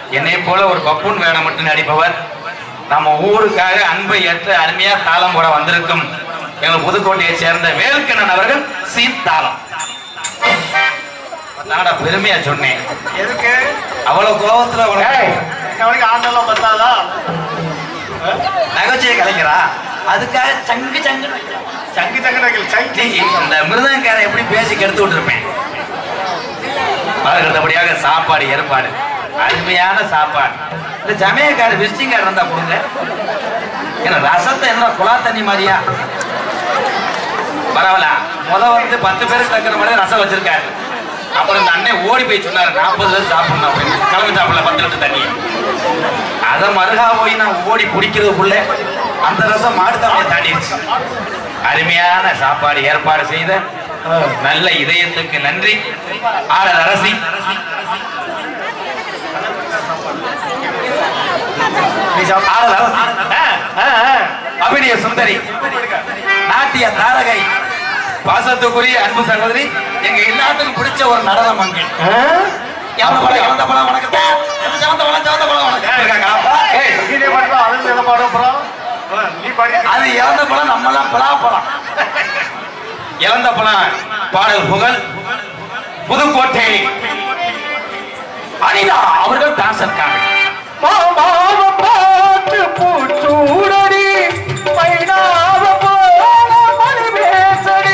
என்னை போல ஒரு பப்புன் வேடம் மட்டும் நடிப்பவர் நம்ம ஊருக்காக அன்பை ஏற்று அருமையா தாளம் போட வந்திருக்கும் எங்கள் புதுக்கோட்டையை சேர்ந்த வேல்கண்ணன் அவர்கள் சீத்தாளம் நாடா பெருமையா சொன்னேன் எதுக்கு அவ்வளவு கோபத்துல ஏய், உனக்கு இன்ன வரைக்கும் ஆண்டெல்லாம் பத்தாதா நகைச்சுவை கலைக்கிறா அதுக்காக சங்கு சங்கு சங்கி சங்கி நகல் சங்கி அந்த மிருதங்காரன் எப்படி பேசி கெடுத்து விட்டுருப்பேன் அடுத்தபடியாக சாப்பாடு ஏற்பாடு அருமையான சாப்பாடு இந்த சமயக்கார விசிட்டிங் கார்டு இருந்தா கொடுங்க ஏன்னா ரசத்தை என்ன குழா தண்ணி மாதிரியா பரவாயில்ல முத வந்து பத்து பேருக்கு தக்கிற மாதிரி ரசம் வச்சிருக்காரு அப்புறம் இந்த அண்ணன் ஓடி போய் சொன்னாரு நாற்பது பேர் சாப்பிடணும் அப்படின்னு கிளம்பி சாப்பிடல பத்து லிட்டர் தண்ணி அதை மருகா போய் நான் ஓடி பிடிக்கிறதுக்குள்ள அந்த ரசம் மாடு தண்ணியை தாண்டிடுச்சு அருமையான சாப்பாடு ஏற்பாடு செய்த நல்ல இதயத்துக்கு நன்றி ஆடல் அரசி ஆடல் அரசி ஆ, ஆ. அபிநய சுந்தரி நாட்டிய தாரகை பாசத்துக்குரிய அன்பு சகோதரி எங்க எல்லாத்துக்கும் பிடிச்ச ஒரு நடன மங்கை ஆ? எவன பழம் எவந்த பழம் வணக்கத்தா செவந்த பழம் செவந்த பழம் வணக்கம் இருக்காங்களா? ஏய், நீனே பாடுறா, அவன் எதை பாடுற அப்புறம்? ஆ, நீ பாடி அது இறந்த பழம் நம்மெல்லாம் பலா பழம் இறந்த பழம் பாடல் புகழ் புதுக்கோட்டை அனிதா அவர்கள் டான்சர் காமெடி மாமாவ பாட்டு பூச்சூடடி மைனாவ போல மணி பேசடி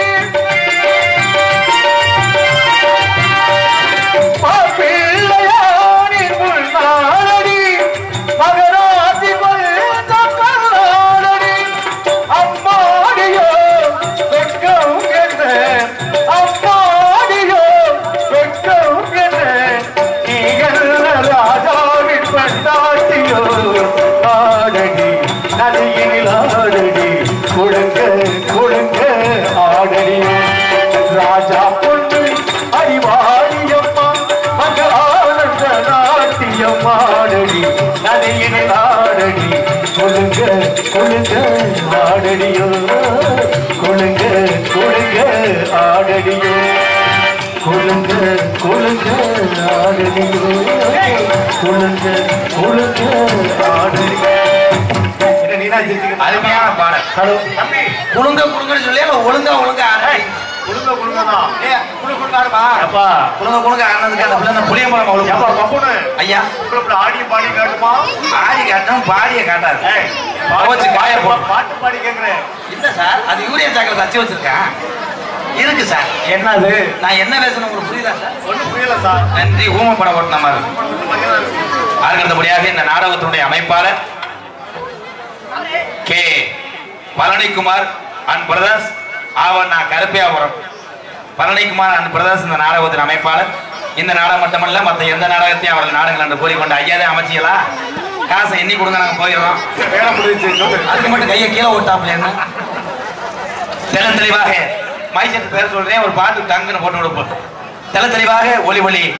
மாப்பிள்ளையாரின் முன்னாடி மகராசி கொண்ட கண்ணாடி அம்மாடியோ வெட்கம் என்ன அம்மாடியோ வெட்கம் என்ன நீங்கள் ராஜாவின் பண்டாட்டியோ ஆடடி நதியில் ஆடடி குழுங்க குழுங்க ஆடடி ராஜா பொண்ணு அறிவாளியம்மா மகள் ஆனந்த நாட்டியம் ஆடடி நதியில் ஆடடி குழுங்க குழுங்க ஆடடியோ குழுங்க குழுங்க ஆடடியோ குழுங்க குழுங்க ஆடடியோ குழுங்க குழுங்க ஆடடியோ என்ன நீனா ஜெயிச்சிக்க அருமையான பாடல் ஹலோ தம்பி குழுங்க குழுங்கன்னு சொல்லி அவன் ஒழுங்கா ஒழுங்கா ஆடு குழுங்க குழுங்கதான் ஏய், குழு குழுங்க ஆடுமா அப்பா குழுங்க குழுங்க ஆடுனதுக்கு அந்த பிள்ளை அந்த புளியம்பழம் ஏப்பா அவளுக்கு பப்புனு ஐயா உங்களுக்கு ஆடி பாடி காட்டுமா ஆடி காட்டும் பாடிய காட்டாது ஏய், துவைச்சு காய போடு. பாட்டு பாடி கேக்குறேன் இல்ல சார் அது யூரியா சாக்கில் தச்சு வச்சிருக்கேன் இருக்கு சார் என்னது நான் என்ன பேசணும் உங்களுக்கு புரியுதா சார் ஒண்ணும் புரியல சார் நன்றி ஊமை படம் ஓட்டின மாதிரி கொஞ்சம் மரியாதை இருக்கு. அடுத்தபடியாக இந்த நாடகத்தினுடைய அமைப்பாளர் கே பழனிக்குமார் அண்ட் பிரதர்ஸ் ஆவண்ணா கருப்பையாபுரம் பழனிக்குமார் அண்ட் பிரதர்ஸ் இந்த நாடகத்தின் அமைப்பாளர் இந்த நாடகம் மட்டுமல்ல மற்ற எந்த நாடகத்தையும் அவர்கள் நாடகங்கள் என்று கூறிக்கொண்டு ஐயாதே அமைச்சிங்களா காசை எண்ணி கொடுங்க நாங்க போயிடுறோம் வேலை முடிஞ்சுச்சு சொல்லு அதுக்கு மட்டும் கையை கீழே ஓட்டாப்ல என்ன தெல தெளிவாக மைசெட் பேர் சொல்றேன் ஒரு பாட்டு டங்குன்னு போட்டு கொடுப்போம் தெல தெளிவாக ஒளி ஒளி